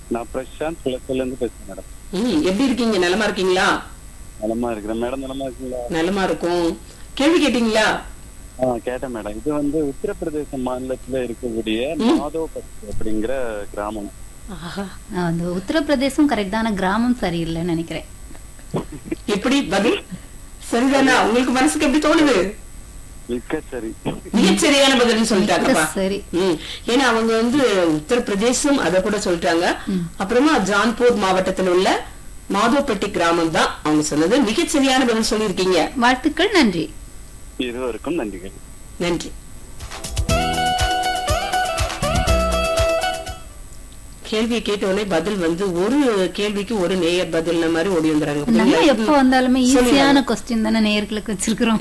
நான் பிரசாந்த் குளத்துல இருந்து பேசுறேன் மேடம் ம் எப்படி இருக்கீங்க நலமா இருக்கீங்களா நலமா இருக்கிறேன் மேடம் நலமா இருக்கீங்களா நலமா இருக்கும் கேள்வி கேட்டீங்களா ஆ கேட்டேன் மேடம் இது வந்து உத்தரப்பிரதேச மாநிலத்துல இருக்கக்கூடிய மாதவபட் அப்படிங்கிற கிராமம் ஆஹா. நான் அந்த உத்தரப்பிரதேசம் கரெக்டான கிராமம் சரியில்லைன்னு நினைக்கிறேன் எப்படி பதில் சரிதானா உங்களுக்கு மனசுக்கு எப்படி தோணுது மிக்க சரி மிகச் சரியான பதில்னு சொல்லிட்டாங்கப்பா சரி ம். ஏன்னா அவங்க வந்து உத்தரப்பிரதேசம் அத கூட சொல்லிட்டாங்க அப்புறமா ஜான்பூர் மாவட்டத்தில் உள்ள மாதோப்பட்டி கிராமம் தான் அவங்க சொன்னது மிகச் சரியான பதில் சொல்லியிருக்கீங்க வாழ்த்துக்கள் நன்றி இருவருக்கும் நன்றிகள் நன்றி கேள்வியை கேட்ட உடனே பதில் வந்து ஒரு கேள்விக்கு ஒரு நேயர் பதில் மாதிரி ஓடி வந்துறாங்க நம்ம எப்ப வந்தாலுமே ஈஸியான கொஸ்டின் தானே நேயர்களுக்கு வச்சிருக்கிறோம்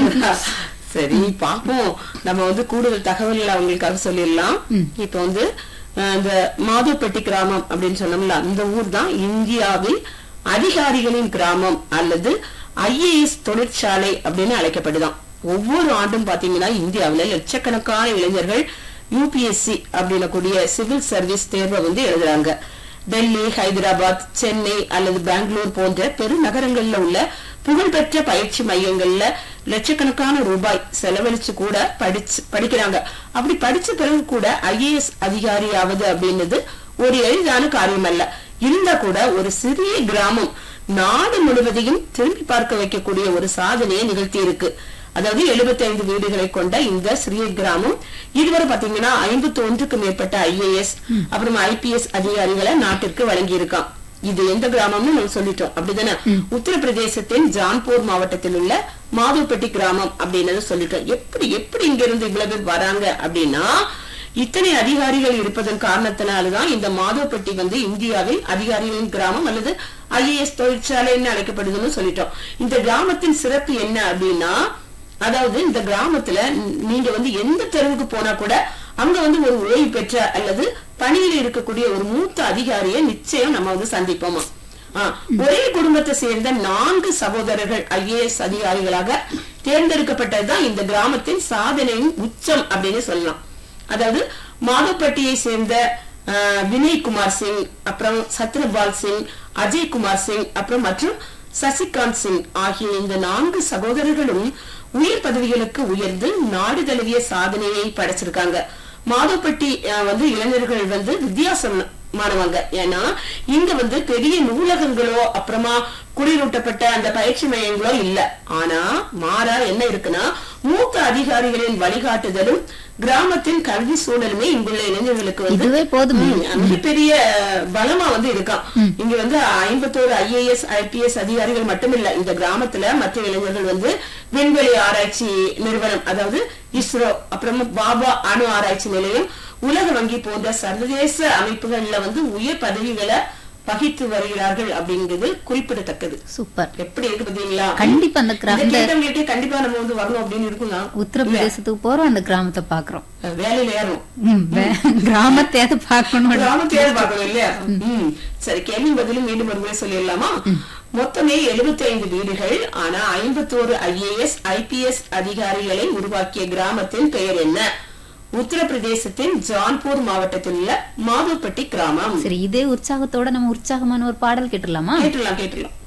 சரி பாப்போம் நம்ம வந்து கூடுதல் தகவல்கள் அவங்களுக்காக சொல்லிடலாம் இப்ப வந்து அஹ், இந்த மாதவப்பட்டி கிராமம் அப்படின்னு சொன்னோம்ல அந்த ஊர் தான் இந்தியாவில் அதிகாரிகளின் கிராமம் அல்லது ஐஏஎஸ் தொழிற்சாலை அப்படின்னு அழைக்கப்படுதாம் ஒவ்வொரு ஆண்டும் பாத்தீங்கன்னா இந்தியாவுல லட்சக்கணக்கான இளைஞர்கள் யூபிஎஸ்சி அப்படின்னக்கூடிய சிவில் சர்வீஸ் தேர்வை வந்து எழுதுறாங்க டெல்லி ஹைதராபாத் சென்னை அல்லது பெங்களூர் போன்ற பெருநகரங்கள்ல உள்ள புகழ்பெற்ற பயிற்சி மையங்கள்ல லட்சக்கணக்கான ரூபாய் செலவழிச்சு கூட படிச்சு படிக்கிறாங்க அப்படி படிச்ச பிறகு கூட ஐஏஎஸ் அதிகாரி ஆவது அப்படின்றது ஒரு எளிதான காரியம் அல்ல இருந்தா கூட ஒரு சிறிய கிராமம் நாடு முழுவதையும் திரும்பி பார்க்க வைக்கக்கூடிய ஒரு சாதனையை நிகழ்த்தி இருக்கு அதாவது 75 வீடுகளை கொண்ட இந்த சிறிய கிராமம் இதுவரை பாத்தீங்கன்னா ஐம்பத்தி ஒன்றுக்கு மேற்பட்ட ஐஏஎஸ் அப்புறம் ஐபிஎஸ் அதிகாரிகளை நாட்டிற்கு வழங்கி இருக்கான் இது எந்த கிராமம்னு நம்ம சொல்லிட்டோம் அப்படிதானே உத்தரப்பிரதேசத்தின் ஜான்பூர் மாவட்டத்தில் உள்ள மாதவப்பட்டி கிராமம் அப்படின்னு சொல்லிட்டோம் எப்படி எப்படி இங்க இருந்து இவ்வளவு பேர் வராங்க அப்படின்னா இத்தனை அதிகாரிகள் இருப்பதன் காரணத்தினால்தான் இந்த மாதவப்பட்டி வந்து இந்தியாவில் அதிகாரிகளின் கிராமம் அல்லது ஐஏஎஸ் தொழிற்சாலைன்னு அழைக்கப்படுதுன்னு சொல்லிட்டோம் இந்த கிராமத்தின் சிறப்பு என்ன அப்படின்னா அதாவது இந்த கிராமத்துல ந- நீங்க வந்து எந்த தெருவுக்கு போனா கூட அங்க வந்து ஒரு ஓய்வு பெற்ற அல்லது பணியில் இருக்கக்கூடிய ஒரு மூத்த அதிகாரியை நிச்சயம் நம்ம வந்து சந்திப்போமா ஆ, ஒரே குடும்பத்தை சேர்ந்த நான்கு சகோதரர்கள் ஐஏஎஸ் அதிகாரிகளாக தேர்ந்தெடுக்கப்பட்டதுதான் இந்த கிராமத்தின் சாதனையின் உச்சம் அப்படின்னு சொல்லலாம் அதாவது மாதவப்பட்டியை சேர்ந்த ஆஹ், வினய் குமார் சிங் அப்புறம் சத்ரபால் சிங் அஜய் குமார் சிங் அப்புறம் மற்றும் சசிகாந்த் சிங் ஆகிய இந்த நான்கு சகோதரர்களும் உயர் பதவிகளுக்கு உயர்ந்து நாடு தழுவிய சாதனையை படைச்சிருக்காங்க மாதவப்பட்டி ஆஹ், வந்து இளைஞர்கள் வந்து வித்தியாசமானவங்க ஏன்னா இங்க வந்து பெரிய நூலகங்களோ அப்புறமா குளிரூட்டப்பட்ட அந்த பயிற்சி மையங்களோ இல்ல ஆனா மாறா என்ன இருக்குன்னா மூத்த அதிகாரிகளின் வழிகாட்டுதலும் கிராமத்தின் கல்வி சூழலுமே இங்குள்ள இளைஞர்களுக்கு வந்து இதுவே போதுமே. ம், மிகப்பெரிய பலமா வந்து இருக்கான் இங்க வந்து ஐம்பத்தோரு ஐஏஎஸ் ஐபிஎஸ் அதிகாரிகள் மட்டுமில்ல இந்த கிராமத்துல மற்ற இளைஞர்கள் வந்து விண்வெளி ஆராய்ச்சி நிறுவனம் அதாவது இஸ்ரோ அப்புறமா பாபா அணு ஆராய்ச்சி நிலையம் உலக வங்கி போன்ற சர்வதேச அமைப்புகள்ல வந்து உயர் பதவிகளை வகித்து வருகிறார்கள் அப்படிங்கிறது குறிப்பிடத்தக்கது சூப்பர் எப்படி இருக்கு பாத்தீங்களா கண்டிப்பா அந்த கிரா- இதை அந்த கேட்டவங்களுக்கே கண்டிப்பா நம்ம வந்து வரணும் அப்படின்னு இருக்குங்க உத்தரப்பிரதேசத்துக்கு போறோம் அந்த கிராமத்தை பாக்குறோம் வேலையில ஏறணும் ம், வே- கிராமத்தையாவது பார்க்கணும் கிராமத்தையாவது பார்க்கணும் இல்லையா ம். சரி கேள்வி பதிலும் மீண்டும் ஒரு முறை சொல்லிடலாமா மொத்தமே 75 வீடுகள் ஆனா ஐம்பத்தோரு ஐஏஎஸ் ஐபிஎஸ் அதிகாரிகளை உருவாக்கிய கிராமத்தின் பெயர் என்ன உத்தரப்பிரதேசத்தின் ஜான்பூர் மாவட்டத்தில் உள்ள மாதவப்பட்டி கிராமம் சரி இதே உற்சாகத்தோட நம்ம உற்சாகமான ஒரு பாடல் கேட்டுடலாமா கேட்டுலாம் கேட்டுலாம்